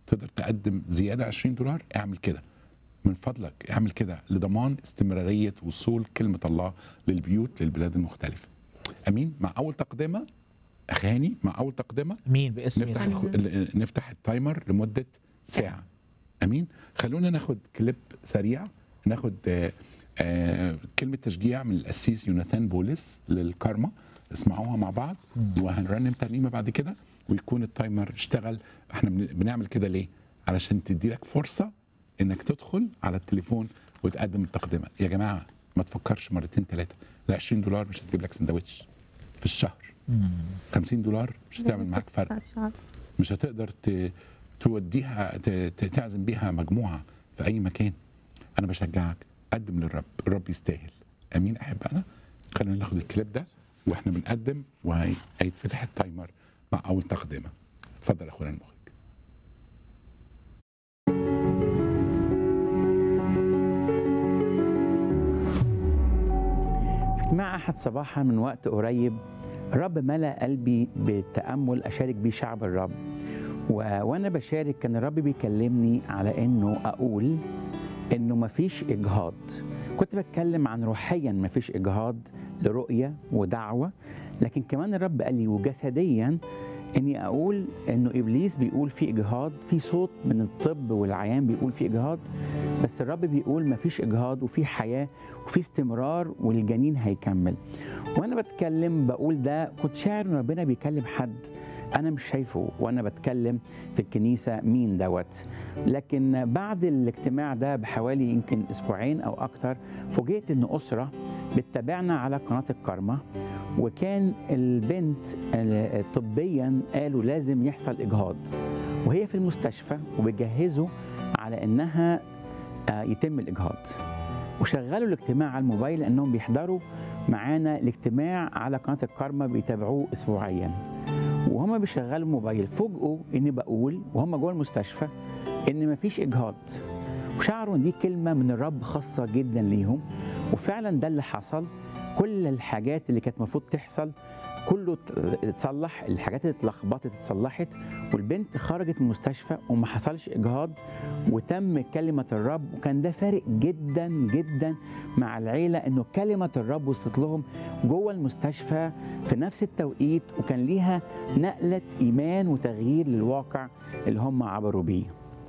تقدر تقدم زياده 20 دولار اعمل كده من فضلك اعمل كده لضمان استمراريه وصول كلمه الله للبيوت للبلاد المختلفه امين مع اول تقدمه اخاني مع اول تقدمه مين باسم نفتح يسوع الكو... ال- نفتح التايمر لمده ساعه امين خلونا ناخد كليب سريع ناخد آه آه كلمه تشجيع من القسيس يوناثان بولس للكارما اسمعوها مع بعض وهنرنم ترنيمه بعد كده ويكون التايمر اشتغل احنا بن- بنعمل كده ليه علشان تدي لك فرصه انك تدخل على التليفون وتقدم التقدمه يا جماعه ما تفكرش مرتين ثلاثه لا 20 دولار مش هتجيب لك سندوتش في الشهر 50 دولار مش هتعمل معاك فرق مش هتقدر ت... توديها ت... ت- تعزم بيها مجموعه في اي مكان انا بشجعك قدم للرب الرب يستاهل امين احبائنا خلينا ناخد الكليب ده واحنا بنقدم وهيتفتح التايمر مع اول تقدمه اتفضل يا اخونا المخرج في اجتماع احد صباحا من وقت قريب الرب ملا قلبي بالتامل اشارك بيه شعب الرب و... وانا بشارك كان الرب بيكلمني على انه اقول انه مفيش اجهاض كنت بتكلم عن روحيا مفيش اجهاض لرؤيه ودعوه لكن كمان الرب قال لي وجسديا اني اقول انه ابليس بيقول في اجهاض في صوت من الطب والعيان بيقول في اجهاض بس الرب بيقول مفيش اجهاض وفي حياه وفي استمرار والجنين هيكمل وانا بتكلم بقول ده كنت شاعر ان ربنا بيكلم حد انا مش شايفه وانا بتكلم في الكنيسه مين دوت لكن بعد الاجتماع ده بحوالي يمكن اسبوعين او اكتر فوجئت ان اسره بتتابعنا على قناه الكارما وكان البنت آه، طبيا قالوا لازم يحصل اجهاض وهي في المستشفى وبيجهزوا على انها آه، يتم الاجهاض وشغلوا الاجتماع على الموبايل لانهم بيحضروا معانا الاجتماع على قناه الكارما بيتابعوه اسبوعيا وهم بيشغلوا الموبايل فوجئوا اني بقول وهم جوه المستشفى ان مفيش اجهاض وشعروا ان دي كلمه من الرب خاصه جدا ليهم وفعلا ده اللي حصل كل الحاجات اللي كانت المفروض تحصل كله اتصلح الحاجات اللي اتلخبطت اتصلحت والبنت خرجت من المستشفى وما حصلش اجهاض وتم كلمه الرب وكان ده فارق جدا جدا مع العيله انه كلمه الرب وصلت لهم جوه المستشفى في نفس التوقيت وكان ليها نقله ايمان وتغيير للواقع اللي هم عبروا بيه.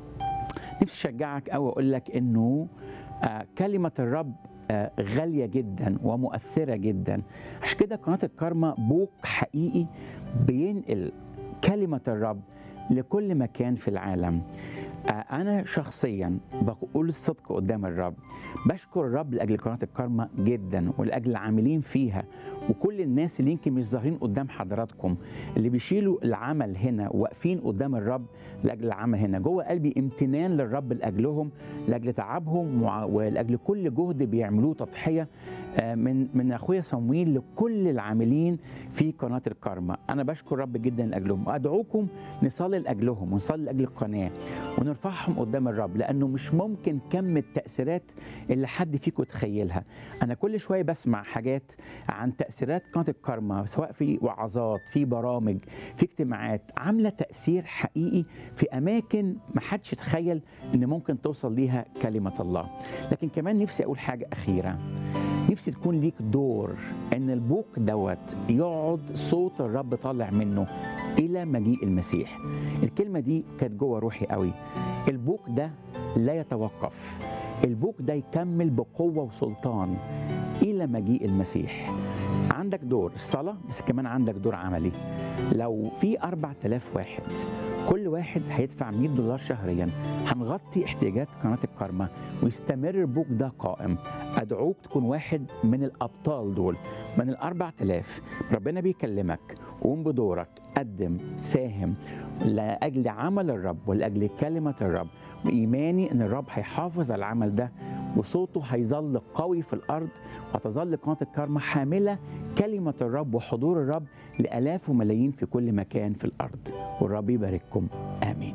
نفسي اشجعك او اقول لك انه آه، كلمه الرب آه، غاليه جدا ومؤثره جدا عشان كده قناه الكارما بوق حقيقي بينقل كلمه الرب لكل مكان في العالم آه، انا شخصيا بقول الصدق قدام الرب بشكر الرب لاجل قناه الكارما جدا ولاجل العاملين فيها وكل الناس اللي يمكن مش ظاهرين قدام حضراتكم اللي بيشيلوا العمل هنا واقفين قدام الرب لاجل العمل هنا جوه قلبي امتنان للرب لاجلهم لاجل تعبهم وع- ولاجل كل جهد بيعملوه تضحيه آه، من من اخويا صمويل لكل العاملين في قناه الكارما انا بشكر الرب جدا لاجلهم وادعوكم نصلي لاجلهم ونصلي لاجل القناه ونرفعهم قدام الرب لانه مش ممكن كم التاثيرات اللي حد فيكم يتخيلها انا كل شويه بسمع حاجات عن تاثيرات قناه الكارما سواء في وعظات في برامج في اجتماعات عامله تاثير حقيقي في اماكن ما حدش يتخيل ان ممكن توصل ليها كلمه الله لكن كمان نفسي اقول حاجه اخيره نفسي تكون ليك دور ان البوق دوت يقعد صوت الرب طالع منه الى مجيء المسيح الكلمه دي كانت جوه روحي قوي البوق ده لا يتوقف البوق ده يكمل بقوه وسلطان الى مجيء المسيح عندك دور الصلاه بس كمان عندك دور عملي لو في 4000 واحد كل واحد هيدفع 100 دولار شهريا هنغطي احتياجات قناه الكارما ويستمر البوك ده قائم ادعوك تكون واحد من الابطال دول من ال 4000 ربنا بيكلمك قوم بدورك قدم ساهم لاجل عمل الرب ولاجل كلمه الرب وايماني ان الرب هيحافظ على العمل ده وصوته هيظل قوي في الارض وتظل قناه الكارما حامله كلمه الرب وحضور الرب لالاف وملايين في كل مكان في الارض والرب يبارككم امين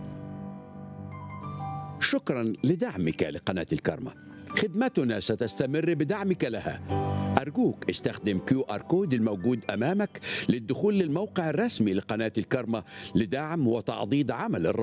شكرا لدعمك لقناة الكرمة خدمتنا ستستمر بدعمك لها أرجوك استخدم كيو آر كود الموجود أمامك للدخول للموقع الرسمي لقناة الكرمة لدعم وتعضيد عمل الرب